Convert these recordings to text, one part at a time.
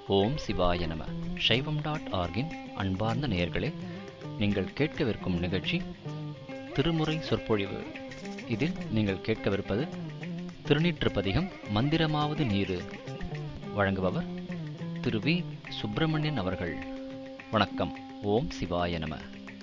ஓம் சிவாய நம சைவம் டாட் ஆர்கின் அன்பார்ந்த நேயர்களே நீங்கள் கேட்கவிருக்கும் நிகழ்ச்சி திருமுறை சொற்பொழிவு இதில் நீங்கள் கேட்கவிருப்பது திருநீற்றுப்பதிகம் மந்திரமாவது நீரு வழங்குபவர் திரு வி சுப்பிரமணியன் அவர்கள் வணக்கம் ஓம் சிவாய நம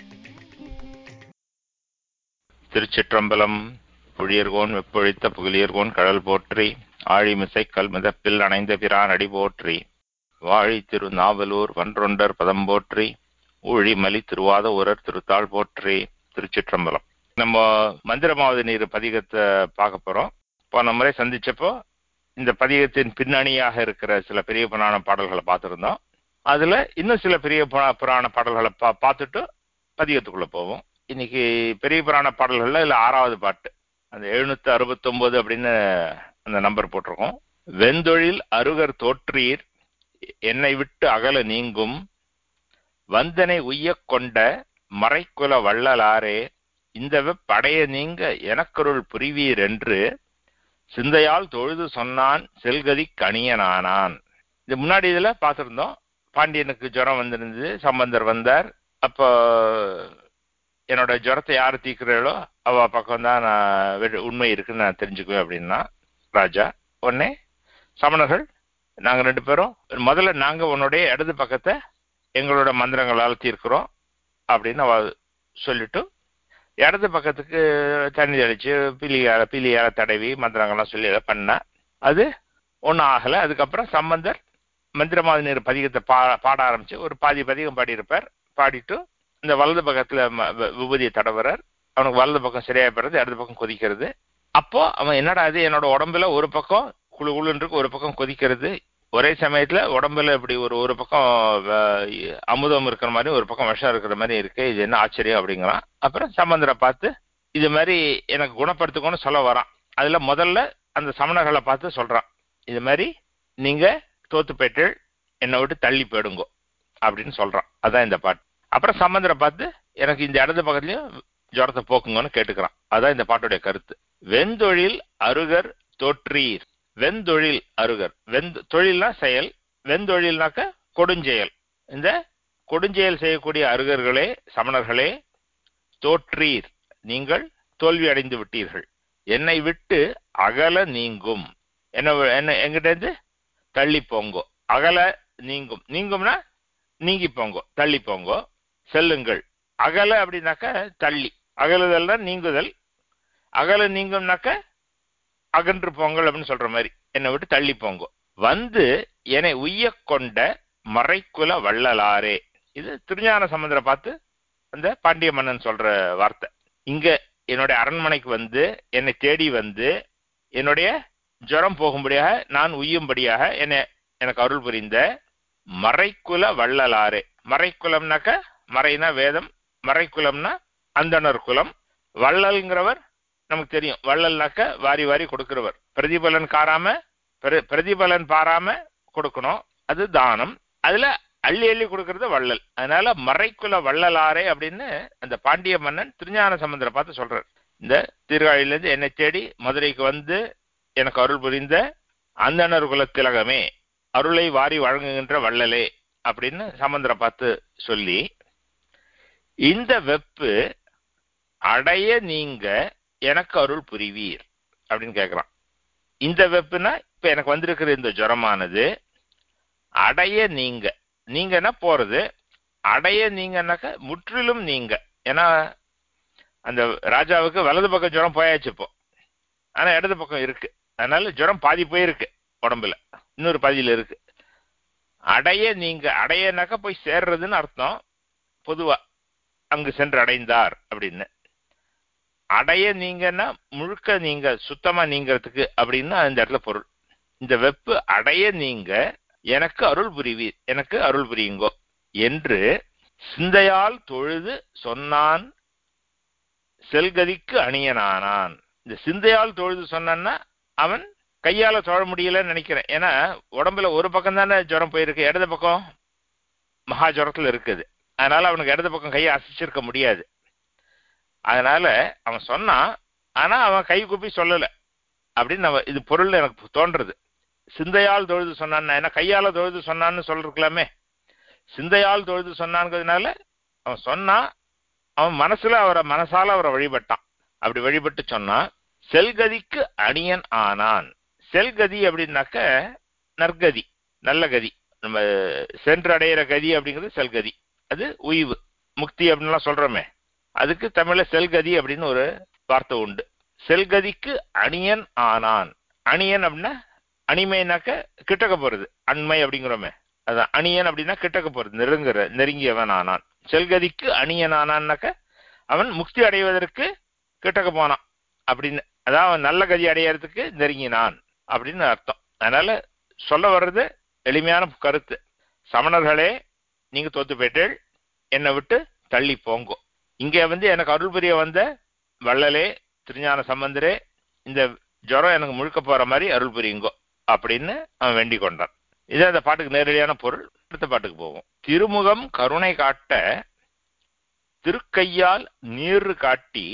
திருச்சிற்றம்பலம் புழியர்கோன் வெப்பொழித்த புகழியர்கோன் கடல் போற்றி ஆழிமிசை கல்மிதப்பில் அணைந்த பிரான் அடி போற்றி வாழி திரு நாவலூர் வன்றொண்டர் பதம் போற்றி ஊழிமலி திருவாத ஊரர் திருத்தாள் போற்றி திருச்சிற்றம்பலம் நம்ம மந்திரமாவது நீர் பதிகத்தை பார்க்க போறோம் போன முறை சந்திச்சப்போ இந்த பதிகத்தின் பின்னணியாக இருக்கிற சில பெரிய புராண பாடல்களை பார்த்துருந்தோம் அதுல இன்னும் சில பெரிய புரா- புராண பாடல்களை பா பார்த்துட்டு பதிகத்துக்குள்ள போவோம் இன்னைக்கு பெரிய புராண பாடல்கள்ல இல்ல ஆறாவது பாட்டு அந்த எழுநூத்தி அறுபத்தொன்பது அப்படின்னு அந்த நம்பர் போட்டிருக்கோம் வெந்தொழில் அருகர் தோற்றீர் என்னை விட்டு அகல நீங்கும் வந்தனை உய்யக் கொண்ட மறைக்குல வள்ளலாரே இந்த படைய நீங்க எனக்கருள் புரிவீர் என்று சிந்தையால் தொழுது சொன்னான் செல்கதி கணியனானான் இது முன்னாடி இதுல பார்த்திருந்தோம் பாண்டியனுக்கு ஜுரம் வந்திருந்தது சம்பந்தர் வந்தார் அப்போ என்னோட ஜுரத்தை யார் தீக்குறாளோ அவ பக்கம் தான் நான் வெ- உண்மை இருக்குன்னு நான் தெரிஞ்சுக்குவேன் அப்படின்னா ராஜா உடனே சமணர்கள் நாங்க ரெண்டு பேரும் முதல்ல நாங்க உன்னுடைய இடது பக்கத்தை எங்களோட மந்திரங்களால் தீர்க்கிறோம் அப்படின்னு அவ சொல்லிட்டு இடது பக்கத்துக்கு தண்ணி தெளிச்சு பிலியால பிலியால தடவி மந்திரங்கள்லாம் சொல்லி எல்லாம் பண்ணா அது ஒன்றும் ஆகலை அதுக்கப்புறம் சம்பந்தர் மந்திரமாதி நீர் பதிகத்தை பா பாட ஆரம்பிச்சு ஒரு பாதி பதிகம் பாடியிருப்பார் பாடிட்டு இந்த வலது பக்கத்துல ம- வ- விபூதியை தடவுறார் அவனுக்கு வலது பக்கம் சரியா போறது இடது பக்கம் கொதிக்கிறது அப்போ அவன் என்னடா இது என்னோட உடம்புல ஒரு பக்கம் குழு குழுன்னு இருக்கு ஒரு பக்கம் கொதிக்கிறது ஒரே சமயத்துல உடம்புல இப்படி ஒரு ஒரு பக்கம் வ- அமுதம் இருக்கிற மாதிரி ஒரு பக்கம் விஷம் இருக்கிற மாதிரி இருக்கு இது என்ன ஆச்சரியம் அப்படிங்கிறான் அப்புறம் சம்பந்தரை பார்த்து இது மாதிரி எனக்கு குணப்படுத்துக்கோன்னு சொல்ல வரான் அதுல முதல்ல அந்த சமணர்களை பார்த்து சொல்றான் இது மாதிரி நீங்க தோத்து போயிட்டு என்னை விட்டு தள்ளி போயிடுங்கோ அப்படின்னு சொல்றான் அதான் இந்த பாட்டு அப்புறம் சம்பந்தரை பார்த்து எனக்கு இந்த இடது பக்கத்துலயும் ஜுரத்தை போக்குங்கன்னு கேட்டுக்கிறான் அதான் இந்த பாட்டுடைய கருத்து வெந்தொழில் அருகர் தோற்றீர் வெந்தொழில் அருகர் வெந்த தொழில்னா செயல் வெந்தொழில்னாக்க கொடுஞ்செயல் இந்த கொடுஞ்செயல் செய்யக்கூடிய அருகர்களே சமணர்களே தோற்றீர் நீங்கள் தோல்வி அடைந்து விட்டீர்கள் என்னை விட்டு அகல நீங்கும் என்ன என்ன எங்கிட்ட இருந்து தள்ளி போங்கோ அகல நீங்கும் நீங்கும்னா நீங்கி போங்கோ தள்ளி போங்கோ செல்லுங்கள் அகல அப்படின்னாக்க தள்ளி அகலுதல்னா நீங்குதல் அகல நீங்கும்னாக்க அகன்று போங்கள் அப்படின்னு சொல்ற மாதிரி என்னை விட்டு தள்ளி போங்கோ வந்து என்னை உய்யக் கொண்ட மறைக்குல வள்ளலாரே இது திருஞான சமுதிர பார்த்து அந்த பாண்டிய மன்னன் சொல்ற வார்த்தை இங்க என்னுடைய அரண்மனைக்கு வந்து என்னை தேடி வந்து என்னுடைய ஜுரம் போகும்படியாக நான் உய்யும்படியாக என்னை எனக்கு அருள் புரிந்த மறைக்குல வள்ளலாரே மறைக்குலம்னாக்க மறைனா வேதம் மறைக்குலம்னா அந்தணர் குலம் வள்ளல்ங்கிறவர் நமக்கு தெரியும் வள்ளல்னாக்க வாரி வாரி கொடுக்கிறவர் பிரதிபலன் காராம பிர- பிரதிபலன் பாராம கொடுக்கணும் அது தானம் அதுல அள்ளி அள்ளி கொடுக்கறது வள்ளல் அதனால மறைக்குல வள்ளலாரே அப்படின்னு அந்த பாண்டிய மன்னன் திருஞான சமுத்திர பார்த்து சொல்றார் இந்த திருவாயிலிருந்து என்னை தேடி மதுரைக்கு வந்து எனக்கு அருள் புரிந்த அந்தணர் குல திலகமே அருளை வாரி வழங்குகின்ற வள்ளலே அப்படின்னு சமுத்திர பார்த்து சொல்லி இந்த வெப்பு அடைய நீங்க எனக்கு அருள் புரிவீர் அப்படின்னு கேட்கிறான் இந்த வெப்புனா இப்ப எனக்கு வந்திருக்கிற இந்த ஜுரமானது அடைய நீங்க நீங்கன்னா போறது அடைய நீங்கன்னாக்க முற்றிலும் நீங்க ஏன்னா அந்த ராஜாவுக்கு வலது பக்கம் ஜுரம் போயாச்சு இப்போ ஆனா இடது பக்கம் இருக்கு அதனால ஜுரம் பாதி போயிருக்கு உடம்புல இன்னொரு பாதியில இருக்கு அடைய நீங்க அடையனாக்க போய் சேர்றதுன்னு அர்த்தம் பொதுவா அங்கு சென்று அடைந்தார் அப்படின்னு அடைய நீங்கன்னா முழுக்க நீங்க சுத்தமா நீங்கிறதுக்கு அப்படின்னு அந்த இடத்துல பொருள் இந்த வெப்பு அடைய நீங்க எனக்கு அருள் புரிவீர் எனக்கு அருள் புரியுங்கோ என்று சிந்தையால் தொழுது சொன்னான் செல்கதிக்கு அணியனானான் இந்த சிந்தையால் தொழுது சொன்னான்னா அவன் கையால தொழ முடியலன்னு நினைக்கிறேன் ஏன்னா உடம்புல ஒரு பக்கம் தானே ஜுரம் போயிருக்கு இடது பக்கம் மகா ஜுரத்துல இருக்குது அதனால அவனுக்கு இடது பக்கம் கையை அசைச்சிருக்க முடியாது அதனால அவன் சொன்னான் ஆனா அவன் கை கூப்பி சொல்லல அப்படின்னு நம்ம இது பொருள் எனக்கு தோன்றது சிந்தையால் தொழுது சொன்னான் என்ன கையால தொழுது சொன்னான்னு சொல்லிருக்கலாமே சிந்தையால் தொழுது சொன்னாங்கிறதுனால அவன் சொன்னா அவன் மனசுல அவரை மனசால அவரை வழிபட்டான் அப்படி வழிபட்டு சொன்னா செல்கதிக்கு அணியன் ஆனான் செல்கதி அப்படின்னாக்க நற்கதி நல்ல கதி நம்ம சென்றடையிற கதி அப்படிங்கிறது செல்கதி அது உய்வு முக்தி அப்படின்லாம் சொல்றோமே அதுக்கு தமிழ்ல செல்கதி அப்படின்னு ஒரு வார்த்தை உண்டு செல்கதிக்கு அணியன் ஆனான் அணியன் அப்படின்னா அணிமைனாக்க கிட்டக்க போறது அண்மை அப்படிங்கிறோமே அதான் அணியன் அப்படின்னா கிட்டக்க போறது நெருங்குற நெருங்கியவன் ஆனான் செல்கதிக்கு அணியன் ஆனான்னாக்க அவன் முக்தி அடைவதற்கு கிட்டக்க போனான் அப்படின்னு அதான் அவன் நல்ல கதி அடையறதுக்கு நெருங்கினான் அப்படின்னு அர்த்தம் அதனால சொல்ல வர்றது எளிமையான கருத்து சமணர்களே நீங்க தோத்து போயிட்டீள் என்னை விட்டு தள்ளி போங்கோ இங்க வந்து எனக்கு அருள் புரிய வந்த வள்ளலே திருஞான சம்பந்தரே இந்த ஜுரம் எனக்கு முழுக்க போற மாதிரி அருள் புரியுங்கோ அப்படின்னு அவன் வேண்டிக் கொண்டான் இது அந்த பாட்டுக்கு நேரடியான பொருள் அடுத்த பாட்டுக்கு போவோம் திருமுகம் கருணை காட்ட திருக்கையால் நீர் காட்டி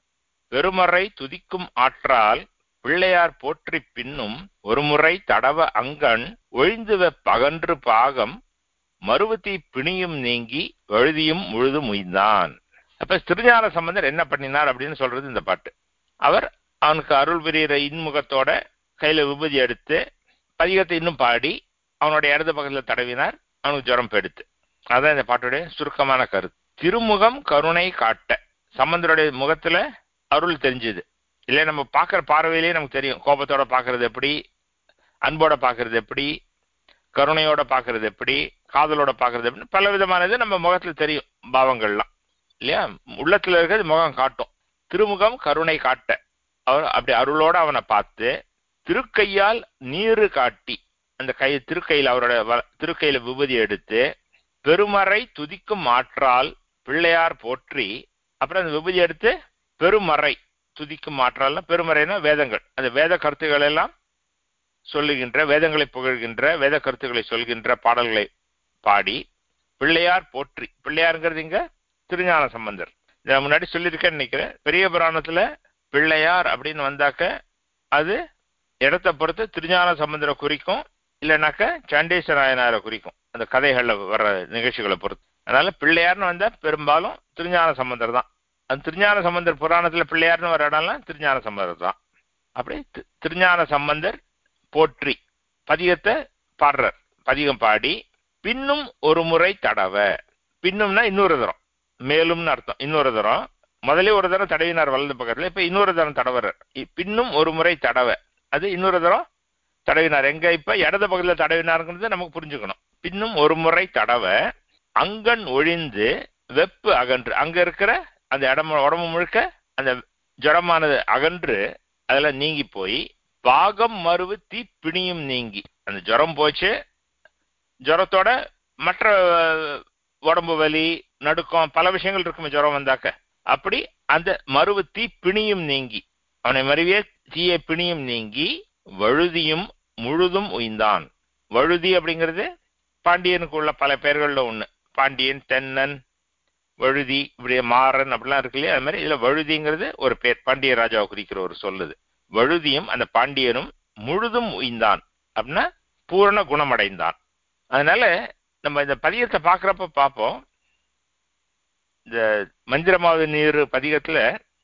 பெருமறை துதிக்கும் ஆற்றால் பிள்ளையார் போற்றி பின்னும் ஒருமுறை தடவ அங்கண் ஒழிந்துவ பகன்று பாகம் மறுவத்தி பிணியும் நீங்கி எழுதியும் முழுதும் முய்ந்தான் அப்ப திருஞான சம்பந்தர் என்ன பண்ணினார் அப்படின்னு சொல்றது இந்த பாட்டு அவர் அவனுக்கு அருள் புரிகிற இன்முகத்தோட கையில விபூதி எடுத்து பதிகத்தை இன்னும் பாடி அவனுடைய இடது பக்கத்தில் தடவினார் அவனுக்கு ஜுரம் பெடுத்து அதான் இந்த பாட்டுடைய சுருக்கமான கருத்து திருமுகம் கருணை காட்ட சம்பந்தருடைய முகத்துல அருள் தெரிஞ்சுது இல்லை நம்ம பார்க்குற பார்வையிலேயே நமக்கு தெரியும் கோபத்தோட பார்க்கறது எப்படி அன்போட பார்க்கறது எப்படி கருணையோட பார்க்கறது எப்படி காதலோட பார்க்கறது எப்படி பல விதமானது நம்ம முகத்துல தெரியும் பாவங்கள்லாம் இல்லையா உள்ளத்துல இருக்கிறது முகம் காட்டும் திருமுகம் கருணை காட்ட அவர் அப்படி அருளோட அவனை பார்த்து திருக்கையால் நீரு காட்டி அந்த கை திருக்கையில் அவரோட வ- திருக்கையில விபூதி எடுத்து பெருமறை துதிக்கும் ஆற்றால் பிள்ளையார் போற்றி அப்புறம் அந்த விபூதி எடுத்து பெருமறை துதிக்கும் ஆற்றால்னா பெருமறைனா வேதங்கள் அந்த வேத கருத்துக்கள் எல்லாம் சொல்லுகின்ற வேதங்களை புகழ்கின்ற வேத கருத்துக்களை சொல்கின்ற பாடல்களை பாடி பிள்ளையார் போற்றி பிள்ளையாருங்கிறது இங்க திருஞான சம்பந்தர் இதை நான் முன்னாடி சொல்லியிருக்கேன்னு நினைக்கிறேன் பெரிய புராணத்துல பிள்ளையார் அப்படின்னு வந்தாக்க அது இடத்தை பொறுத்து திருஞான சம்பந்தரை குறிக்கும் இல்லைனாக்க சண்டேஸ்வர நாயனாரை குறிக்கும் அந்த கதைகள்ல வர்ற நிகழ்ச்சிகளை பொறுத்து அதனால பிள்ளையார்னு வந்தா பெரும்பாலும் திருஞான சம்பந்தர் தான் அந்த திருஞான சம்பந்தர் புராணத்துல பிள்ளையார்னு வர இடம்லாம் திருஞான சம்பந்தர் தான் அப்படி தி- திருஞான சம்பந்தர் போற்றி பதிகத்தை பாடுறார் பதிகம் பாடி பின்னும் ஒரு முறை தடவ பின்னும்னா இன்னொரு தரம் மேலும்னு அர்த்தம் இன்னொரு தரம் முதல்ல ஒரு தரம் தடவினார் வலது பக்கத்துல இப்ப இன்னொரு தரம் தடவறார் இ- பின்னும் ஒரு முறை தடவ அது இன்னொரு தரம் தடவினார் எங்க இப்ப இடது பக்கத்துல தடவினாருங்கிறது நமக்கு புரிஞ்சுக்கணும் பின்னும் ஒரு முறை தடவ அங்கன் ஒழிந்து வெப்பு அகன்று அங்க இருக்கிற அந்த இடம் உடம்பு முழுக்க அந்த ஜுரமானது அகன்று அதுல நீங்கி போய் பாகம் மறுவு தீ பிணியும் நீங்கி அந்த ஜுரம் போச்சு ஜுரத்தோட மற்ற அஹ், உடம்பு வலி நடுக்கம் பல விஷயங்கள் இருக்குமே ஜுரம் வந்தாக்க அப்படி அந்த மறுவு தீ பிணியும் நீங்கி அவனை மறுவிய தீய பிணியும் நீங்கி வழுதியும் முழுதும் உய்ந்தான் வழுதி அப்படிங்கிறது பாண்டியனுக்கு உள்ள பல பெயர்கள்ல ஒண்ணு பாண்டியன் தென்னன் வழுதி இப்படி மாறன் அப்படிலாம் இருக்கு இல்லையா அது மாதிரி இதுல வழுதிங்கிறது ஒரு பேர் பாண்டிய ராஜாவை குறிக்கிற ஒரு சொல்லுது வழுதியும் அந்த பாண்டியனும் முழுதும் உய்ந்தான் அப்படின்னா பூரண குணமடைந்தான் அதனால நம்ம இந்த பதிகத்தை பார்க்குறப்ப பார்ப்போம் இந்த மந்திரமாவது நீர் பதிகத்துல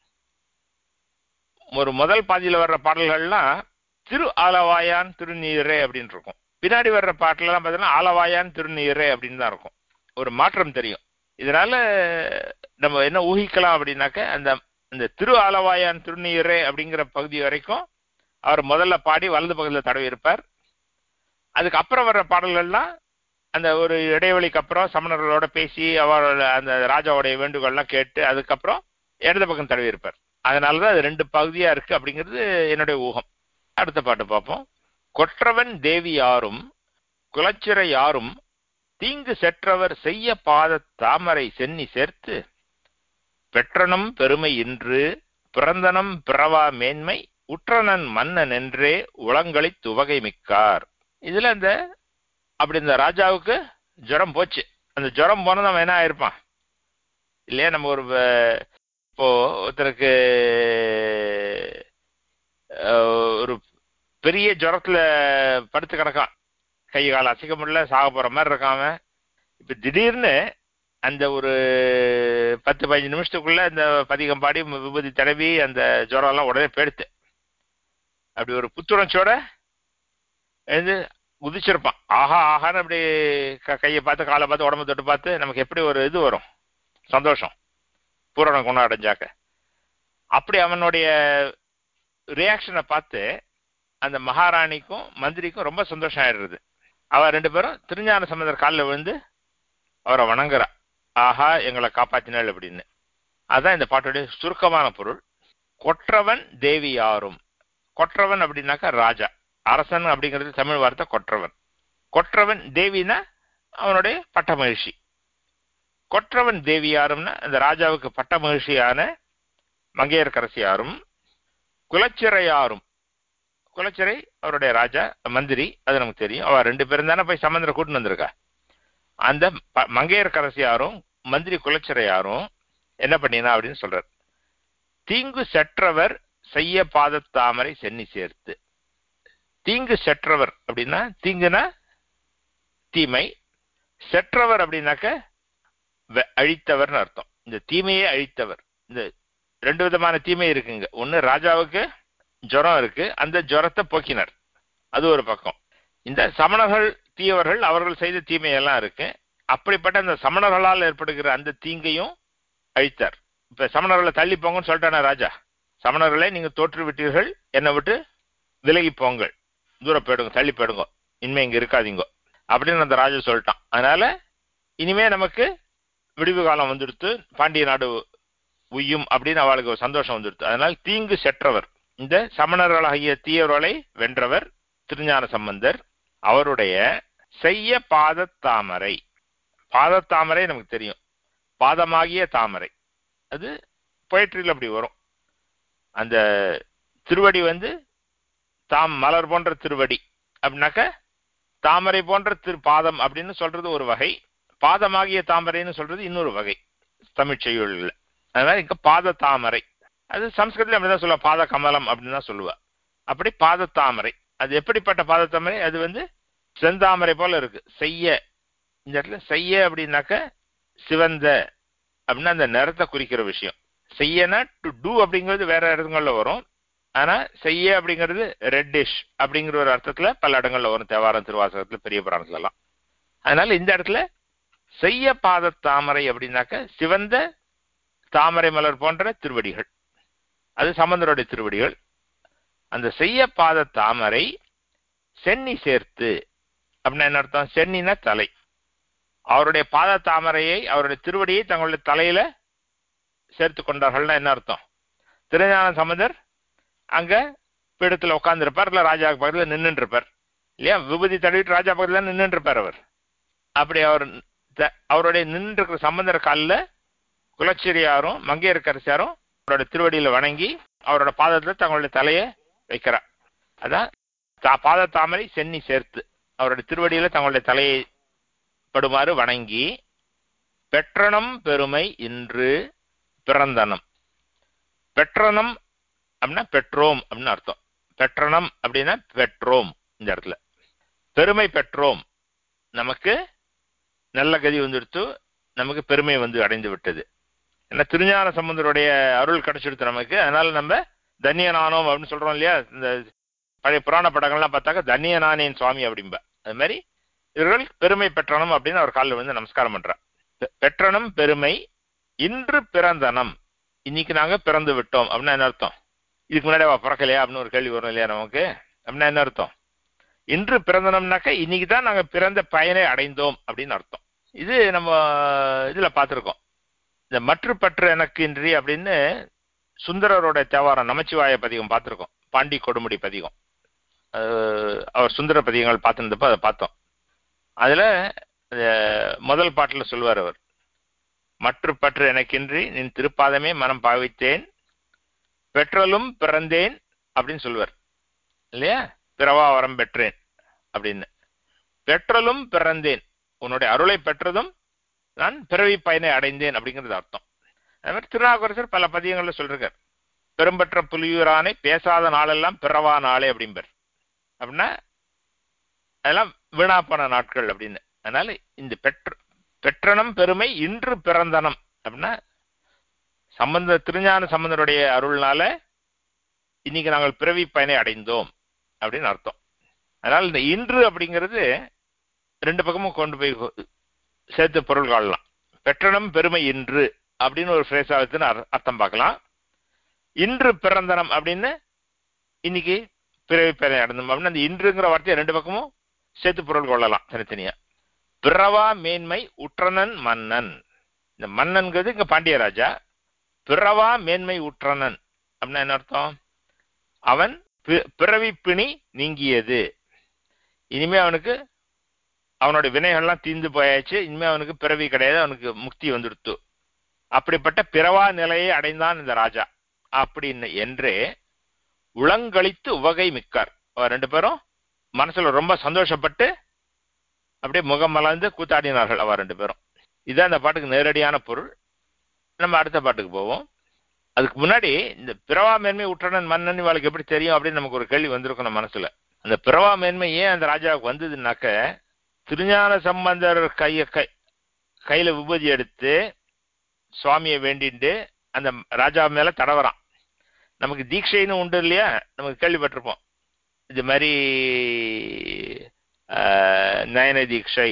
ஒரு முதல் பாதியில வர்ற பாடல்கள்லாம் திரு ஆலவாயான் திருநீரே அப்படின்னு இருக்கும் பின்னாடி வர்ற பாட்டுலலாம் பார்த்தீங்கன்னா ஆலவாயான் திருநீரே அப்படின்னு தான் இருக்கும் ஒரு மாற்றம் தெரியும் இதனால நம்ம என்ன ஊகிக்கலாம் அப்படின்னாக்க அந்த இந்த திரு ஆலவாயான் திருநீரே அப்படிங்கிற பகுதி வரைக்கும் அவர் முதல்ல பாடி வலது பக்கத்தில் தடவி இருப்பார் அதுக்கப்புறம் வர்ற பாடல்கள்லாம் அந்த ஒரு இடைவெளிக்கு அப்புறம் சமணர்களோட பேசி அவரோட அந்த ராஜாவுடைய வேண்டுகோள்லாம் கேட்டு அதுக்கப்புறம் இடது பக்கம் தடவி இருப்பார் அதனால தான் அது ரெண்டு பகுதியா இருக்கு அப்படிங்கிறது என்னுடைய ஊகம் அடுத்த பாட்டு பார்ப்போம் கொற்றவன் தேவி யாரும் குலச்சிற யாரும் தீங்கு செற்றவர் செய்ய பாத தாமரை சென்னி சேர்த்து பெற்றனம் பெருமை இன்று பிறந்தனம் பிறவா மேன்மை உற்றனன் மன்னன் என்றே உளங்களை துவகை மிக்கார் இதுல அந்த அப்படி இந்த ராஜாவுக்கு ஜுரம் போச்சு அந்த ஜுரம் போனது அவன் என்ன ஆயிருப்பான் இல்லையா நம்ம ஒரு வ- இப்போ ஒருத்தருக்கு அஹ், ஒரு பெரிய ஜுரத்துல படுத்து கிடக்கான் கை கால் அசைக்க முடியல சாக போற மாதிரி இருக்கான் அவன் இப்ப திடீர்னு அந்த ஒரு பத்து பதினஞ்சு நிமிஷத்துக்குள்ள இந்த பதிகம் பாடி விபூதி தடவி அந்த ஜுரம் எல்லாம் உடனே போயிடுத்து அப்படி ஒரு புத்துணர்ச்சியோட எழுந்து குதிச்சிருப்பான் ஆஹா ஆஹான்னு அப்படி க- கையை பார்த்து காலை பார்த்து உடம்பு தொட்டு பார்த்து நமக்கு எப்படி ஒரு இது வரும் சந்தோஷம் பூரண குணம் அடைஞ்சாக்க அப்படி அவனுடைய ரியாக்ஷனை பார்த்து அந்த மகாராணிக்கும் மந்திரிக்கும் ரொம்ப சந்தோஷம் ஆயிடுறது அவ ரெண்டு பேரும் திருஞான சம்பந்தர் காலில் விழுந்து அவரை வணங்குறா ஆஹா எங்களை காப்பாத்தினாள் அப்படின்னு அதான் இந்த பாட்டுடைய சுருக்கமான பொருள் கொற்றவன் தேவி யாரும் கொற்றவன் அப்படின்னாக்கா ராஜா அரசன் அப்படிங்கிறது தமிழ் வார்த்தை கொற்றவன் கொற்றவன் தேவினா அவனுடைய பட்ட மகிழ்ச்சி கொற்றவன் தேவியாரும்னா அந்த ராஜாவுக்கு பட்ட மகிழ்ச்சியான மங்கையர்கரசியாரும் குலச்சிறையாரும் குலச்சிறை அவருடைய ராஜா மந்திரி அது நமக்கு தெரியும் அவ ரெண்டு பேரும் தானே போய் சமந்திர கூட்டின்னு வந்திருக்கா அந்த ப- மங்கையர்க்கரசியாரும் மந்திரி குலச்சிறையாரும் என்ன பண்ணினா அப்படின்னு சொல்றார் தீங்கு செற்றவர் செய்ய பாதத்தாமரை சென்னி சேர்த்து தீங்கு செற்றவர் அப்படின்னா தீங்குனா தீமை செற்றவர் அப்படின்னாக்க வெ- அழித்தவர்னு அர்த்தம் இந்த தீமையை அழித்தவர் இந்த ரெண்டு விதமான தீமை இருக்குங்க ஒன்னு ராஜாவுக்கு ஜுரம் இருக்கு அந்த ஜுரத்தை போக்கினர் அது ஒரு பக்கம் இந்த சமணர்கள் தீயவர்கள் அவர்கள் செய்த தீமையெல்லாம் இருக்கு அப்படிப்பட்ட அந்த சமணர்களால் ஏற்படுகிற அந்த தீங்கையும் அழித்தார் இப்ப சமணர்களை தள்ளி போங்கன்னு சொல்லிட்டானே ராஜா சமணர்களை நீங்க தோற்று விட்டீர்கள் என்னை விட்டு விலகி போங்கள் தூரம் போயிடுங்க தள்ளி போயிடுங்க இனிமே இங்க இருக்காதீங்க அப்படின்னு அந்த ராஜா சொல்லிட்டான் அதனால இனிமே நமக்கு விடிவு காலம் வந்துடுத்து பாண்டிய நாடு உய்யும் அப்படின்னு அவளுக்கு ஒரு சந்தோஷம் வந்துடுத்து அதனால் தீங்கு செற்றவர் இந்த சமணர்களாகிய தீயவர்களை வென்றவர் திருஞான சம்பந்தர் அவருடைய செய்ய பாதத்தாமரை பாதத்தாமரை நமக்கு தெரியும் பாதமாகிய தாமரை அது பொயட்ரியில் அப்படி வரும் அந்த திருவடி வந்து தாம் மலர் போன்ற திருவடி அப்படின்னாக்க தாமரை போன்ற திரு பாதம் அப்படின்னு சொல்றது ஒரு வகை பாதமாகிய தாமரைன்னு சொல்றது இன்னொரு வகை தமிழ் செய்யுள்ல அதனால இங்க பாத தாமரை அது சம்ஸ்கிருதத்தில் அப்படிதான் சொல்லுவா பாத கமலம் அப்படின்னு தான் சொல்லுவா அப்படி பாத தாமரை அது எப்படிப்பட்ட பாத தாமரை அது வந்து செந்தாமரை போல இருக்கு செய்ய இந்த இடத்துல செய்ய அப்படின்னாக்க சிவந்த அப்படின்னா அந்த நிறத்தை குறிக்கிற விஷயம் செய்யனா டு டூ அப்படிங்கிறது வேற இடங்கள்ல வரும் ஆனா செய்ய அப்படிங்கிறது ரெட்டிஷ் அப்படிங்கிற ஒரு அர்த்தத்துல பல இடங்கள்ல வரும் தேவாரம் திருவாசகத்துல பெரிய புராணத்துல எல்லாம் அதனால இந்த இடத்துல செய்ய பாத தாமரை அப்படின்னாக்க சிவந்த தாமரை மலர் போன்ற திருவடிகள் அது சம்பந்தருடைய திருவடிகள் அந்த செய்ய பாத தாமரை சென்னி சேர்த்து அப்படின்னா என்ன அர்த்தம் சென்னினா தலை அவருடைய பாத தாமரையை அவருடைய திருவடியை தங்களுடைய தலையில சேர்த்து கொண்டார்கள்னா என்ன அர்த்தம் திருஞான சம்பந்தர் அங்க பீடத்துல உட்கார்ந்துருப்பார் இல்ல ராஜா பக்கத்துல நின்றுட்டு இருப்பார் இல்லையா விபூதி தடவிட்டு ராஜா பக்கத்துல நின்றுட்டு இருப்பார் அவர் அப்படி அவர் த- அவருடைய நின்று இருக்கிற சம்பந்தர் காலில் குலச்சிரியாரும் மங்கையரக்கரசியாரும் அவரோட திருவடியில வணங்கி அவரோட பாதத்துல தங்களுடைய தலையை வைக்கிறார் அதான் தா- பாத தாமரை சென்னி சேர்த்து அவருடைய திருவடியில தங்களுடைய தலையை படுமாறு வணங்கி பெற்றனம் பெருமை இன்று பிறந்தனம் பெற்றனம் அப்படின்னா பெற்றோம் அப்படின்னு அர்த்தம் பெற்றனம் அப்படின்னா பெற்றோம் இந்த இடத்துல பெருமை பெற்றோம் நமக்கு நல்ல கதி வந்துடுத்து நமக்கு பெருமை வந்து அடைந்து விட்டது ஏன்னா திருஞான சம்பந்தருடைய அருள் கிடைச்சிடுத்து நமக்கு அதனால நம்ம தன்யனானோம் அப்படின்னு சொல்றோம் இல்லையா இந்த பழைய புராண படங்கள்லாம் பார்த்தாக்க தன்யனானேன் சுவாமி அப்படிம்பா அது மாதிரி இவர்கள் பெருமை பெற்றனம் அப்படின்னு அவர் காலில் வந்து நமஸ்காரம் பண்றார் பெ- பெற்றனம் பெருமை இன்று பிறந்தனம் இன்னைக்கு நாங்க பிறந்து விட்டோம் அப்படின்னா என்ன அர்த்தம் இதுக்கு முன்னாடி அவ பிறக்கலையா அப்படின்னு ஒரு கேள்வி வரும் இல்லையா நமக்கு அப்படின்னா என்ன அர்த்தம் இன்று பிறந்தனம்னாக்க இன்னைக்கு தான் நாங்க பிறந்த பயனை அடைந்தோம் அப்படின்னு அர்த்தம் இது நம்ம இதுல பார்த்திருக்கோம் இந்த மற்று பற்று எனக்கு இன்றி அப்படின்னு சுந்தரரோட தேவாரம் நமச்சிவாய பதிகம் பார்த்திருக்கோம் பாண்டி கொடுமுடி பதிகம் அஹ் அவர் சுந்தர பதிகங்கள் பார்த்துருந்தப்ப அதை பார்த்தோம் அதுல அஹ், முதல் பாட்டுல சொல்லுவார் அவர் மற்று பற்று எனக்கின்றி நின் திருப்பாதமே மனம் பாவித்தேன் பெற்றலும் பிறந்தேன் அப்படின்னு சொல்லுவார் இல்லையா பிறவா வரம் பெற்றேன் அப்படின்னு பெற்றலும் பிறந்தேன் உன்னுடைய அருளை பெற்றதும் நான் பிறவி பயனை அடைந்தேன் அப்படிங்கிறது அர்த்தம் அது மாதிரி திருநாவுக்கரசர் பல பதியங்கள்ல சொல்றார் பெரும்பற்ற புலியூரானை பேசாத நாளெல்லாம் பிறவா நாளே அப்படிம்பர் அப்படின்னா அதெல்லாம் வீணா போன நாட்கள் அப்படின்னு அதனால இந்த பெற்ற பெற்றனம் பெருமை இன்று பிறந்தனம் அப்படின்னா சம்பந்த திருஞான சம்பந்தருடைய அருள்னால இன்னைக்கு நாங்கள் பிறவி பயனை அடைந்தோம் அப்படின்னு அர்த்தம் அதனால இந்த இன்று அப்படிங்கிறது ரெண்டு பக்கமும் கொண்டு போய் சேர்த்து பொருள் காணலாம் பெற்றனம் பெருமை இன்று அப்படின்னு ஒரு ஃப்ரேஸா வச்சுன்னு அர்த்தம் பார்க்கலாம் இன்று பிறந்தனம் அப்படின்னு இன்னைக்கு பிறவி பயனை அடைந்தோம் அப்படின்னு அந்த இன்றுங்கிற வார்த்தையை ரெண்டு பக்கமும் சேர்த்து பொருள் கொள்ளலாம் தனித்தனியா பிறவா மேன்மை உற்றனன் மன்னன் இந்த மன்னன்கிறது இங்க பாண்டியராஜா பிறவா மேன்மை உற்றனன் அப்படின்னா என்ன அர்த்தம் அவன் பிறவி பிணி நீங்கியது இனிமே அவனுக்கு அவனுடைய வினைகள்லாம் தீர்ந்து போயாச்சு இனிமே அவனுக்கு பிறவி கிடையாது அவனுக்கு முக்தி வந்துடுத்து அப்படிப்பட்ட பிறவா நிலையை அடைந்தான் இந்த ராஜா அப்படின்னு என்றே உளங்களித்து உவகை மிக்கார் அவர் ரெண்டு பேரும் மனசுல ரொம்ப சந்தோஷப்பட்டு அப்படியே முகம் மலர்ந்து கூத்தாடினார்கள் அவர் ரெண்டு பேரும் இதுதான் இந்த பாட்டுக்கு நேரடியான பொருள் நம்ம அடுத்த பாட்டுக்கு போவோம் அதுக்கு முன்னாடி இந்த பிறவா மேன்மை உற்றனன் மன்னன் இவாளுக்கு எப்படி தெரியும் அப்படின்னு நமக்கு ஒரு கேள்வி வந்திருக்கும் நம்ம மனசுல அந்த பிறவா மேன்மை ஏன் அந்த ராஜாவுக்கு வந்ததுனாக்க திருஞான சம்பந்தர் கைய கை கையில விபூதி எடுத்து சுவாமியை வேண்டிட்டு அந்த ராஜா மேல தடவறான் நமக்கு தீட்சைன்னு உண்டு இல்லையா நமக்கு கேள்விப்பட்டிருப்போம் இது மாதிரி நயன தீட்சை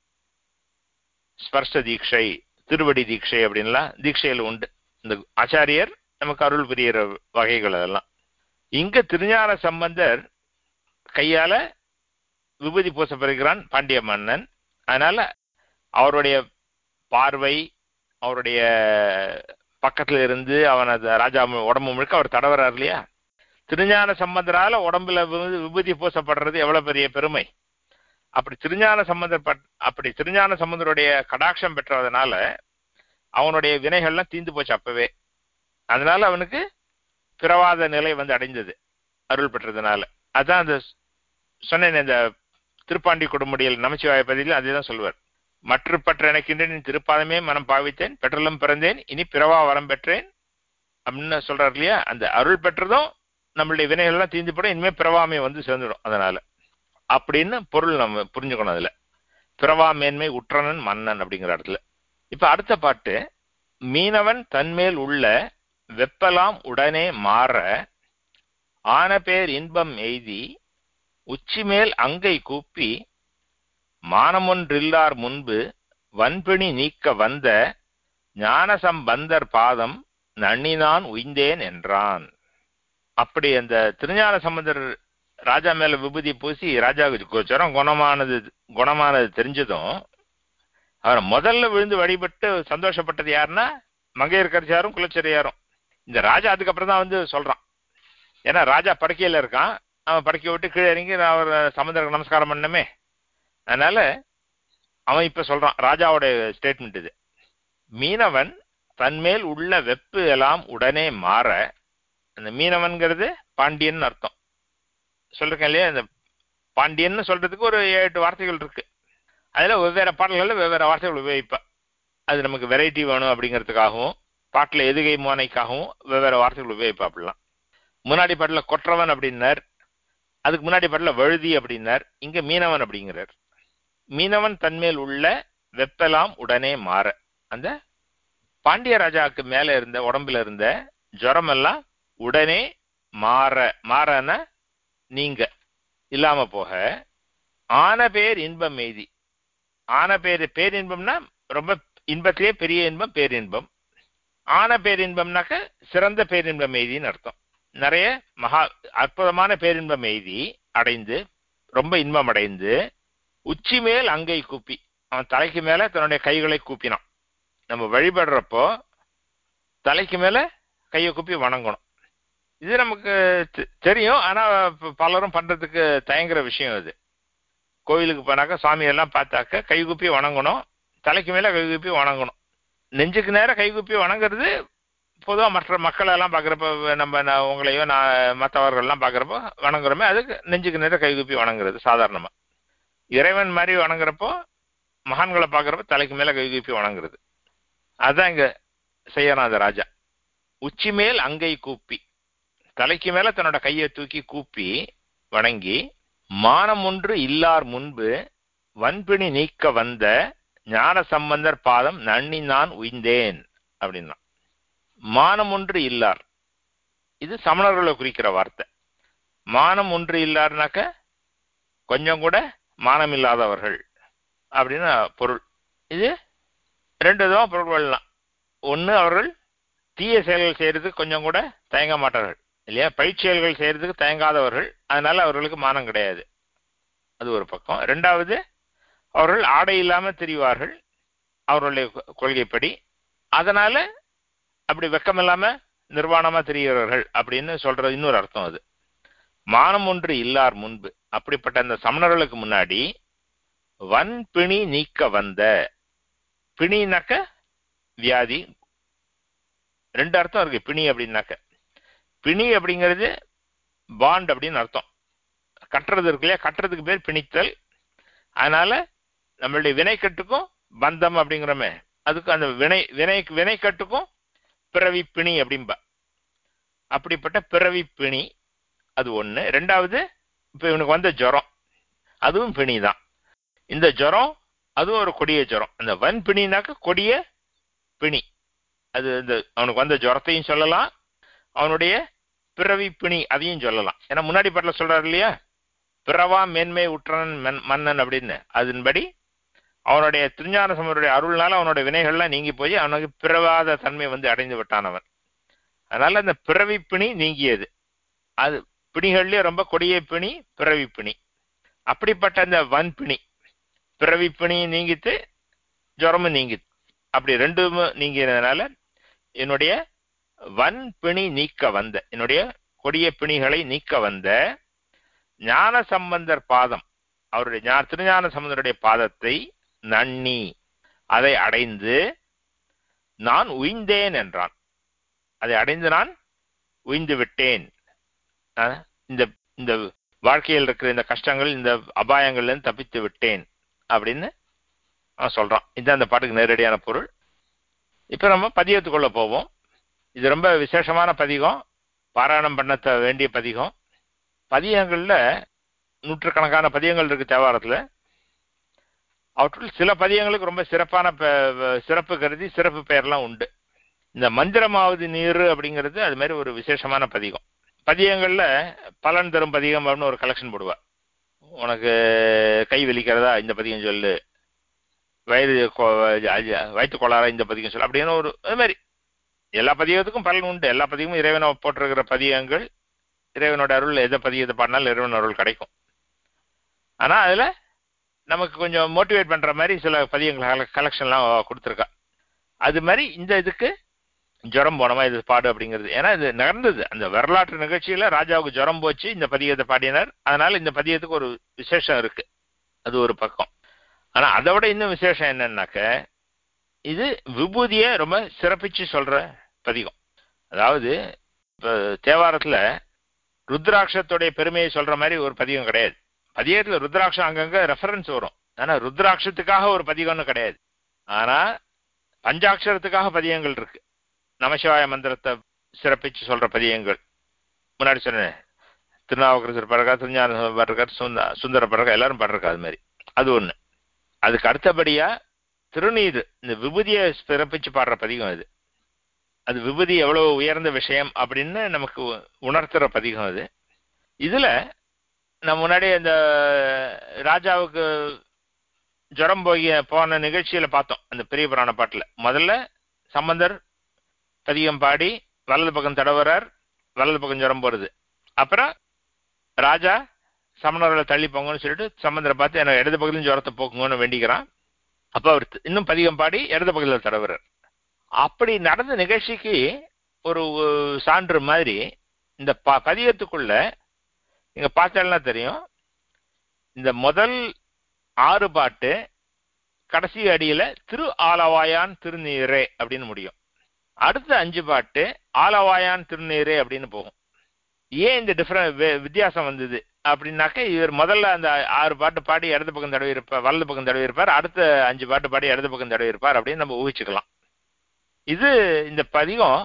ஸ்பர்ஷ தீட்சை திருவடி தீட்சை அப்படின்லாம் தீட்சையில் உண்டு இந்த ஆச்சாரியர் நமக்கு அருள் புரியிற வகைகள் அதெல்லாம் இங்க திருஞான சம்பந்தர் கையால விபூதி பூசப்படுகிறான் பாண்டிய மன்னன் அதனால அவருடைய பார்வை அவருடைய பக்கத்துல இருந்து அவன் ராஜா உடம்பு முழுக்க அவர் தடவறார் இல்லையா திருஞான சம்பந்தரால உடம்புல விபூதி பூசப்படுறது எவ்வளவு பெரிய பெருமை அப்படி திருஞான சம்பந்தர் அப்படி திருஞான சம்பந்தருடைய கடாட்சம் பெற்றதுனால அவனுடைய வினைகள்லாம் தீந்து போச்சு அப்பவே அதனால அவனுக்கு பிறவாத நிலை வந்து அடைந்தது அருள் பெற்றதுனால அதான் அந்த சொன்னேன் இந்த திருப்பாண்டி கொடுமுடியில் நமச்சிவாய பதிவில் அதே தான் சொல்வார் மற்ற பற்ற எனக்கின்றேன் திருப்பாதமே மனம் பாவித்தேன் பெற்றலும் பிறந்தேன் இனி பிறவா வரம் பெற்றேன் அப்படின்னு சொல்றாரு இல்லையா அந்த அருள் பெற்றதும் நம்மளுடைய வினைகள்லாம் தீந்து போடும் இனிமேல் பிறவாமை வந்து சேர்ந்துடும் அதனால அப்படின்னு பொருள் நம்ம புரிஞ்சுக்கணும் அதுல பிறவா மேன்மை உற்றனன் மன்னன் அப்படிங்கிற இடத்துல இப்ப அடுத்த பாட்டு மீனவன் தன்மேல் உள்ள வெப்பலாம் உடனே மாற ஆன பேர் இன்பம் எய்தி உச்சிமேல் அங்கை கூப்பி மானமொன்றில்லார் முன்பு வன்பிணி நீக்க வந்த ஞானசம்பந்தர் பாதம் நன்னினான் உய்ந்தேன் என்றான் அப்படி அந்த திருஞான சம்பந்தர் ராஜா மேல விபூதி பூசி ராஜாவுக்கு ஜுரம் குணமானது குணமானது தெரிஞ்சதும் அவர் முதல்ல விழுந்து வழிபட்டு சந்தோஷப்பட்டது யாருன்னா மங்கையர்கரசியாரும் குலச்சரியாரும் இந்த ராஜா அதுக்கப்புறம் தான் வந்து சொல்றான் ஏன்னா ராஜா படுக்கையில இருக்கான் அவன் படுக்கை விட்டு கீழே இறங்கி நான் அவர் சமுதிரக்கு நமஸ்காரம் பண்ணமே அதனால அவன் இப்ப சொல்றான் ராஜாவோட ஸ்டேட்மெண்ட் இது மீனவன் தன்மேல் உள்ள வெப்பு எல்லாம் உடனே மாற அந்த மீனவன்கிறது பாண்டியன் அர்த்தம் சொல்லிருக்கேன் இல்லையா இந்த பாண்டியன்னு சொல்றதுக்கு ஒரு ஏழு எட்டு வார்த்தைகள் இருக்கு அதுல வெவ்வேறு பாடல்களில் வெவ்வேறு வார்த்தைகள் உபயோகிப்பா அது நமக்கு வெரைட்டி வேணும் அப்படிங்கிறதுக்காகவும் பாட்டில் எதுகை மோனைக்காகவும் வெவ்வேறு வார்த்தைகள் உபயோகிப்பா அப்படிலாம் முன்னாடி பாட்டில் கொற்றவன் அப்படின்னார் அதுக்கு முன்னாடி பாட்டில் வழுதி அப்படின்னார் இங்க மீனவன் அப்படிங்கிறார் மீனவன் தன்மேல் உள்ள வெப்பலாம் உடனே மாற அந்த பாண்டிய ராஜாவுக்கு மேல இருந்த உடம்புல இருந்த ஜுரம் எல்லாம் உடனே மாற மாறன நீங்க இல்லாம போக ஆன பேர் இன்பம் எய்தி ஆன பேர் பேரின்பம்னா ரொம்ப இன்பத்திலே பெரிய இன்பம் பேரின்பம் ஆன பேரின்பம்னாக்க சிறந்த பேரின்பம் எய்தின்னு அர்த்தம் நிறைய மகா அற்புதமான பேரின்பம் எய்தி அடைந்து ரொம்ப இன்பம் அடைந்து உச்சி மேல் அங்கை கூப்பி அவன் தலைக்கு மேல தன்னுடைய கைகளை கூப்பினான் நம்ம வழிபடுறப்போ தலைக்கு மேல கையை கூப்பி வணங்கணும் இது நமக்கு தெரியும் ஆனா பலரும் பண்றதுக்கு தயங்குற விஷயம் இது கோவிலுக்கு போனாக்கா சாமியெல்லாம் பார்த்தாக்க கைகூப்பி வணங்கணும் தலைக்கு மேல கைகூப்பி வணங்கணும் நெஞ்சுக்கு நேரம் கைகூப்பி வணங்குறது பொதுவாக மற்ற மக்கள் எல்லாம் பார்க்குறப்ப நம்ம நான் உங்களையோ நான் மற்றவர்கள்லாம் பார்க்குறப்போ வணங்குறோமே அதுக்கு நெஞ்சுக்கு நேரம் கைகூப்பி வணங்குறது சாதாரணமாக இறைவன் மாதிரி வணங்குறப்போ மகான்களை பார்க்குறப்ப தலைக்கு மேலே கைகூப்பி வணங்குறது அதுதான் இங்கே செய்யறான் அந்த ராஜா உச்சி மேல் அங்கை கூப்பி தலைக்கு மேல தன்னோட கையை தூக்கி கூப்பி வணங்கி மானம் ஒன்று இல்லார் முன்பு வன்பிணி நீக்க வந்த ஞான சம்பந்தர் பாதம் நன்னி நான் உய்ந்தேன் அப்படின்னா மானம் ஒன்று இல்லார் இது சமணர்களை குறிக்கிற வார்த்தை மானம் ஒன்று இல்லார்னாக்க கொஞ்சம் கூட மானம் இல்லாதவர்கள் அப்படின்னு பொருள் இது ரெண்டு விதமாக பொருள் கொள்ளலாம் ஒன்று அவர்கள் தீய செயல்கள் செய்யறதுக்கு கொஞ்சம் கூட தயங்க மாட்டார்கள் இல்லையா பயிற்சியல்கள் செய்யறதுக்கு தயங்காதவர்கள் அதனால அவர்களுக்கு மானம் கிடையாது அது ஒரு பக்கம் ரெண்டாவது அவர்கள் ஆடை இல்லாமல் திரிவார்கள் அவர்களுடைய கொள்கைப்படி அதனால அப்படி வெக்கம் இல்லாம நிர்வாணமா தெரிகிறவர்கள் அப்படின்னு சொல்றது இன்னொரு அர்த்தம் அது மானம் ஒன்று இல்லார் முன்பு அப்படிப்பட்ட அந்த சமணர்களுக்கு முன்னாடி வன் பிணி நீக்க வந்த பிணினாக்க வியாதி ரெண்டு அர்த்தம் இருக்கு பிணி அப்படின்னாக்க பிணி அப்படிங்கிறது பாண்ட் அப்படின்னு அர்த்தம் கட்டுறது இருக்கு இல்லையா கட்டுறதுக்கு பேர் பிணித்தல் அதனால நம்மளுடைய வினைக்கட்டுக்கும் பந்தம் அப்படிங்கிறோமே அதுக்கு அந்த வினை வினை வினைக்கட்டுக்கும் பிறவி பிணி அப்படின்பா அப்படிப்பட்ட பிறவி பிணி அது ஒன்று ரெண்டாவது இப்போ இவனுக்கு வந்த ஜுரம் அதுவும் பிணி தான் இந்த ஜுரம் அதுவும் ஒரு கொடிய ஜுரம் அந்த வன் பிணினாக்க கொடிய பிணி அது இந்த அவனுக்கு வந்த ஜுரத்தையும் சொல்லலாம் அவனுடைய பிறவி பிணி அதையும் சொல்லலாம் ஏன்னா முன்னாடி பாட்டில் சொல்றாரு இல்லையா பிறவா மேன்மை உற்றனன் மன்னன் அப்படின்னு அதன்படி அவனுடைய திருஞான சமருடைய அருள்னால அவனுடைய வினைகள்லாம் நீங்கி போய் அவனுக்கு பிறவாத தன்மை வந்து அடைந்து விட்டான் அவன் அதனால அந்த பிறவி பிணி நீங்கியது அது பிணிகள்லயே ரொம்ப கொடிய பிணி பிறவி பிணி அப்படிப்பட்ட அந்த வன் பிணி பிறவி பிணி நீங்கித்து ஜுரமும் நீங்கித்து அப்படி ரெண்டும் நீங்கினதுனால என்னுடைய வன் பிணி நீக்க வந்த என்னுடைய கொடிய பிணிகளை நீக்க வந்த ஞான சம்பந்தர் பாதம் அவருடைய ஞா- திருஞான சம்பந்தருடைய பாதத்தை நன்னி அதை அடைந்து நான் உய்ந்தேன் என்றான் அதை அடைந்து நான் உய்ந்து விட்டேன் அஹ், இந்த இந்த வாழ்க்கையில் இருக்கிற இந்த கஷ்டங்கள் இந்த அபாயங்கள்ல இருந்து தப்பித்து விட்டேன் அப்படின்னு அவன் சொல்றான் இதுதான் அந்த பாட்டுக்கு நேரடியான பொருள் இப்ப நம்ம பதியத்துக்குள்ள போவோம் இது ரொம்ப விசேஷமான பதிகம் பாராயணம் பண்ண த- வேண்டிய பதிகம் பதியங்கள்ல நூற்றுக்கணக்கான பதியங்கள் இருக்கு தேவாரத்துல அவற்றுள் சில பதியங்களுக்கு ரொம்ப சிறப்பான பெ- சிறப்பு கருதி சிறப்பு பெயர்லாம் உண்டு இந்த மந்திரமாவது நீர் அப்படிங்கிறது அது மாதிரி ஒரு விசேஷமான பதிகம் பதியங்கள்ல பலன் தரும் பதிகம் அப்படின்னு ஒரு கலெக்ஷன் போடுவா உனக்கு கை வலிக்கிறதா இந்த பதிகம் சொல்லு வயிறு கொ- அ- வயிற்று கொளாரா இந்த பதிகம் சொல்லு அப்படின்னு ஒரு அது மாதிரி எல்லா பதிகத்துக்கும் பலன் உண்டு எல்லா பதிகமும் இறைவனை போட்டிருக்கிற பதிகங்கள் இறைவனோட அருள் எதை பதிகத்தை பாடினாலும் இறைவன் அருள் கிடைக்கும் ஆனா அதுல நமக்கு கொஞ்சம் மோட்டிவேட் பண்ற மாதிரி சில பதியங்கள் கலெக்ஷன்லாம் கொடுத்துருக்கா அது மாதிரி இந்த இதுக்கு ஜுரம் போனமா இது பாடு அப்படிங்கிறது ஏன்னா இது நடந்தது அந்த வரலாற்று நிகழ்ச்சியில ராஜாவுக்கு ஜுரம் போச்சு இந்த பதிகத்தை பாடினார் அதனால இந்த பதியத்துக்கு ஒரு விசேஷம் இருக்கு அது ஒரு பக்கம் ஆனா அதை விட இன்னும் விசேஷம் என்னன்னாக்க இது விபூதியை ரொம்ப சிறப்பிச்சு சொல்ற பதிகம் அதாவது இப்ப தேவாரத்துல ருத்ராட்சத்துடைய பெருமையை சொல்ற மாதிரி ஒரு பதிகம் கிடையாது பதிகத்துல ருத்ராட்சம் அங்கங்க ரெஃபரன்ஸ் வரும் ஆனா ருத்ராட்சத்துக்காக ஒரு பதிகம்னு கிடையாது ஆனா பஞ்சாட்சரத்துக்காக பதியங்கள் இருக்கு நமசிவாய மந்திரத்தை சிறப்பிச்சு சொல்ற பதியங்கள் முன்னாடி சொன்னேன் திருநாவுக்கரசர் பாடுறா திருஞான பாடுறார் சுந்த சுந்தர பாடுறா எல்லாரும் பாடுறா அது மாதிரி அது ஒண்ணு அதுக்கு அடுத்தபடியா திருநீது இந்த விபூதியை சிறப்பிச்சு பாடுற பதிகம் அது அது விபூதி எவ்வளவு உயர்ந்த விஷயம் அப்படின்னு நமக்கு உணர்த்துற பதிகம் அது இதுல நம்ம முன்னாடி அந்த ராஜாவுக்கு ஜுரம் போய் போன நிகழ்ச்சியில பார்த்தோம் அந்த பெரிய புராண பாட்டுல முதல்ல சம்பந்தர் பதிகம் பாடி வலது பக்கம் தடவரார் வலது பக்கம் ஜுரம் போறது அப்புறம் ராஜா சமணர்களை தள்ளி போங்கன்னு சொல்லிட்டு சம்பந்தரை பார்த்து எனக்கு இடது பக்கத்துலையும் ஜுரத்தை போக்குங்கன்னு வேண்டிக்கிறான் அப்ப அவர் தி- இன்னும் பதிகம் பாடி இடது பக்கத்தில் தடவுறார் அப்படி நடந்த நிகழ்ச்சிக்கு ஒரு அஹ், சான்று மாதிரி இந்த ப பதிகத்துக்குள்ள நீங்க பார்த்தேன்னா தெரியும் இந்த முதல் ஆறு பாட்டு கடைசி அடியில திரு ஆலவாயான் திருநீரே அப்படின்னு முடியும் அடுத்த அஞ்சு பாட்டு ஆலவாயான் திருநீரே அப்படின்னு போகும் ஏன் இந்த டிஃபரெண்ட் வித்தியாசம் வந்தது அப்படின்னாக்க இவர் முதல்ல அந்த ஆறு பாட்டு பாடி இடது பக்கம் தடவி இருப்பார் வலது பக்கம் தடவி இருப்பார் அடுத்த அஞ்சு பாட்டு பாடி இடது பக்கம் தடவி இருப்பார் அப்படின்னு நம்ம ஊகிச்சுக்கலாம் இது இந்த பதிகம்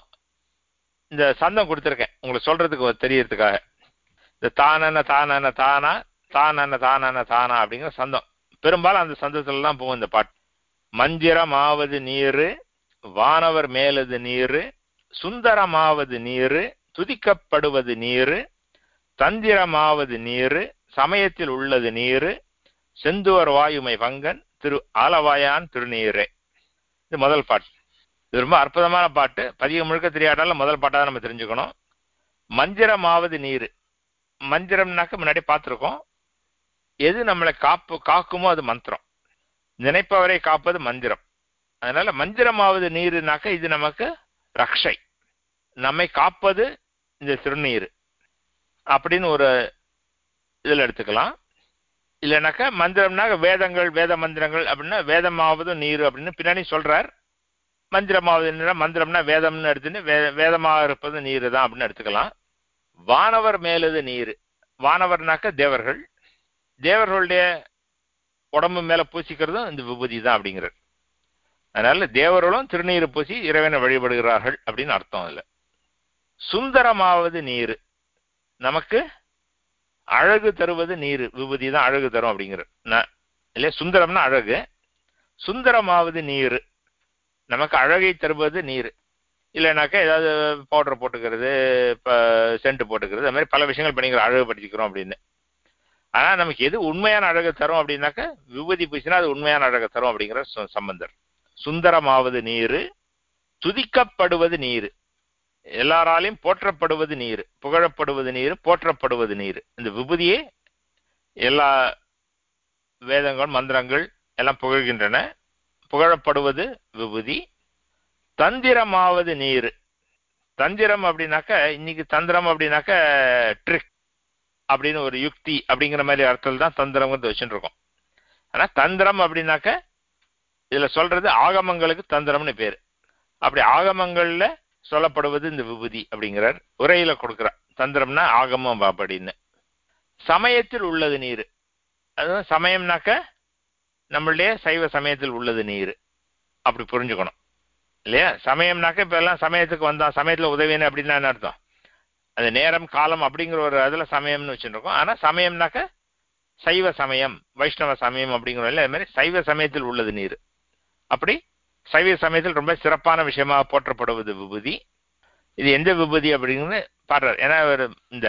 இந்த சந்தம் கொடுத்துருக்கேன் உங்களுக்கு சொல்றதுக்கு தெரியறதுக்காக இந்த தானன தானன தானா தானன தானன தானா அப்படிங்கிற சந்தம் பெரும்பாலும் அந்த சந்தத்துல தான் போகும் இந்த பாட்டு மஞ்சிரமாவது நீரு வானவர் மேலது நீரு சுந்தரமாவது நீரு துதிக்கப்படுவது நீரு தந்திரமாவது நீரு சமயத்தில் உள்ளது நீரு செந்துவர் வாயுமை பங்கன் திரு ஆலவாயான் திருநீரே இது முதல் பாட்டு இது ரொம்ப அற்புதமான பாட்டு பதிகம் முழுக்க தெரியாட்டாலும் முதல் பாட்டாக நம்ம தெரிஞ்சுக்கணும் மந்திரமாவது நீர் மந்திரம்னாக்க முன்னாடி பார்த்துருக்கோம் எது நம்மளை காப்பு காக்குமோ அது மந்திரம் நினைப்பவரை காப்பது மந்திரம் அதனால மந்திரமாவது நீருனாக்க இது நமக்கு ரக்ஷை நம்மை காப்பது இந்த திருநீர் அப்படின்னு ஒரு இதில் எடுத்துக்கலாம் இல்லைனாக்கா மந்திரம்னாக்க வேதங்கள் வேத மந்திரங்கள் அப்படின்னா வேதமாவது நீர் அப்படின்னு பின்னாடி சொல்றார் மந்திரமாவது நீர் மந்திரம்னா வேதம்னு எடுத்துன்னு வே வேதமாக இருப்பது நீர் தான் அப்படின்னு எடுத்துக்கலாம் வானவர் மேலது நீர் வானவர்னாக்க தேவர்கள் தேவர்களுடைய உடம்பு மேல பூசிக்கிறதும் இந்த விபூதி தான் அப்படிங்கிறது அதனால தேவர்களும் திருநீர் பூசி இறைவனை வழிபடுகிறார்கள் அப்படின்னு அர்த்தம் இல்லை சுந்தரமாவது நீர் நமக்கு அழகு தருவது நீர் விபூதி தான் அழகு தரும் அப்படிங்கிறது இல்லையா சுந்தரம்னா அழகு சுந்தரமாவது நீர் நமக்கு அழகை தருவது நீர் இல்லைனாக்கா ஏதாவது பவுடர் போட்டுக்கிறது இப்போ சென்ட் போட்டுக்கிறது அது மாதிரி பல விஷயங்கள் பண்ணிக்கிறோம் அழகுபடுத்திக்கிறோம் அப்படின்னு ஆனால் நமக்கு எது உண்மையான அழகு தரும் அப்படின்னாக்கா விபூதி பூசினா அது உண்மையான அழகு தரும் அப்படிங்கிற சம்பந்தர் சுந்தரமாவது நீர் துதிக்கப்படுவது நீர் எல்லாராலையும் போற்றப்படுவது நீர் புகழப்படுவது நீர் போற்றப்படுவது நீர் இந்த விபூதியே எல்லா வேதங்கள் மந்திரங்கள் எல்லாம் புகழ்கின்றன புகழப்படுவது விபூதி தந்திரமாவது நீர் தந்திரம் அப்படின்னாக்க இன்னைக்கு தந்திரம் அப்படின்னாக்க ட்ரிக் அப்படின்னு ஒரு யுக்தி அப்படிங்கிற மாதிரி அர்த்தத்தில் தான் தந்திரங்கிறது வச்சுட்டு இருக்கோம் ஆனா தந்திரம் அப்படின்னாக்க இதுல சொல்றது ஆகமங்களுக்கு தந்திரம்னு பேரு அப்படி ஆகமங்கள்ல சொல்லப்படுவது இந்த விபூதி அப்படிங்கிறார் உரையில கொடுக்கிறார் தந்திரம்னா ஆகமம் அப்படின்னு சமயத்தில் உள்ளது நீர் அதுவும் சமயம்னாக்க நம்மளுடைய சைவ சமயத்தில் உள்ளது நீர் அப்படி புரிஞ்சுக்கணும் இல்லையா சமயம்னாக்க இப்ப எல்லாம் சமயத்துக்கு வந்தோம் சமயத்துல உதவின்னு அப்படின்னா என்ன அர்த்தம் அது நேரம் காலம் அப்படிங்கிற ஒரு அதுல சமயம்னு வச்சுருக்கோம் ஆனா சமயம்னாக்க சைவ சமயம் வைஷ்ணவ சமயம் அப்படிங்கிற அது மாதிரி சைவ சமயத்தில் உள்ளது நீர் அப்படி சைவ சமயத்தில் ரொம்ப சிறப்பான விஷயமா போற்றப்படுவது விபூதி இது எந்த விபூதி அப்படிங்கிறது பாடுறார் ஏன்னா அவர் இந்த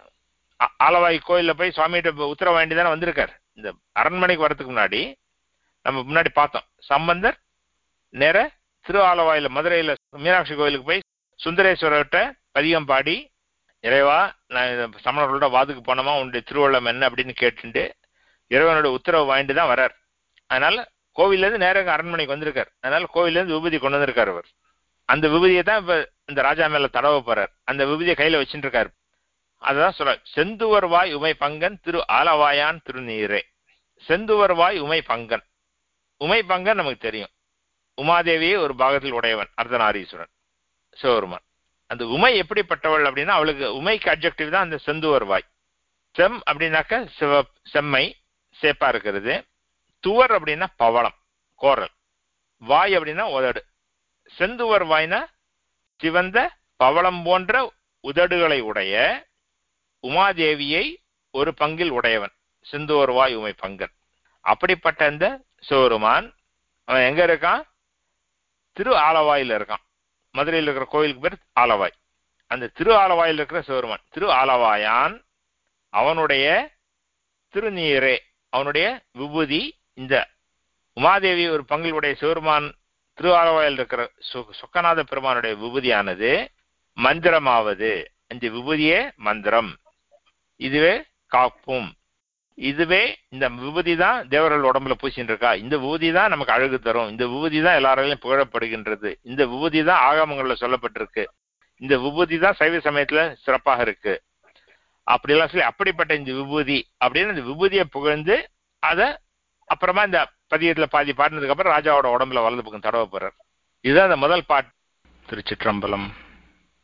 ஆலவாய் கோயில்ல போய் சுவாமிகிட்ட உத்தரவு வேண்டி தானே வந்திருக்கார் இந்த அரண்மனைக்கு வரதுக்கு முன்னாடி நம்ம முன்னாடி பார்த்தோம் சம்பந்தர் நேர திரு ஆலவாயில மதுரையில மீனாட்சி கோயிலுக்கு போய் சுந்தரேஸ்வரர்கிட்ட பதிகம் பாடி இறைவா நான் சமணர்களோட வாதுக்கு போனோமா உன்னுடைய திருவள்ளம் என்ன அப்படின்னு கேட்டுட்டு இறைவனோட உத்தரவு வாங்கிட்டு தான் வரார் அதனால கோவிலேருந்து நேரம் அரண்மனைக்கு வந்திருக்கார் அதனால கோவிலேருந்து விபூதி கொண்டு வந்திருக்கார் அவர் அந்த விபூதியை தான் இப்ப இந்த ராஜா மேல தடவ போறார் அந்த விபூதியை கையில வச்சுட்டு இருக்காரு அதுதான் சொல்ற செந்துவர் வாய் உமை பங்கன் திரு ஆலவாயான் திருநீரே செந்துவர் வாய் உமை பங்கன் உமை பங்கன் நமக்கு தெரியும் உமாதேவியே ஒரு பாகத்தில் உடையவன் அர்த்தநாரீஸ்வரன் சிவபெருமான் அந்த உமை எப்படிப்பட்டவள் அப்படின்னா அவளுக்கு உமைக்கு அப்ஜெக்டிவ் தான் அந்த செந்துவர் வாய் செம் அப்படின்னாக்க சிவ செம்மை சேப்பா இருக்கிறது துவர் அப்படின்னா பவளம் கோரல் வாய் அப்படின்னா உதடு செந்துவர் வாய்னா சிவந்த பவளம் போன்ற உதடுகளை உடைய உமாதேவியை ஒரு பங்கில் உடையவன் செந்துவர் வாய் உமை பங்கன் அப்படிப்பட்ட அந்த சிவருமான் அவன் எங்க இருக்கான் திரு ஆலவாயில் இருக்கான் மதுரையில் இருக்கிற கோயிலுக்கு பேர் ஆலவாய் அந்த திரு ஆலவாயில் இருக்கிற சிவருமான் திரு ஆலவாயான் அவனுடைய திருநீரே அவனுடைய விபூதி இந்த உமாதேவி ஒரு பங்கிலுடைய சிவருமான் திரு ஆலவாயில் இருக்கிற சொக்கநாத பெருமானுடைய விபூதியானது மந்திரமாவது இந்த விபூதியே மந்திரம் இதுவே காப்பும் இதுவே இந்த விபூதி தான் தேவர்கள் உடம்புல பூசின்னு இருக்கா இந்த விபூதி தான் நமக்கு அழகு தரும் இந்த விபூதி தான் எல்லாராலையும் புகழப்படுகின்றது இந்த விபூதி தான் ஆகமங்கள்ல சொல்லப்பட்டிருக்கு இந்த விபூதி தான் சைவ சமயத்துல சிறப்பாக இருக்கு அப்படிலாம் சொல்லி அப்படிப்பட்ட இந்த விபூதி அப்படின்னு இந்த விபூதியை புகழ்ந்து அதை அப்புறமா இந்த பதியத்துல பாதி பாடினதுக்கு அப்புறம் ராஜாவோட உடம்புல வலது பக்கம் தடவ போறார் இதுதான் அந்த முதல் பாட்டு திருச்சிற்றம்பலம்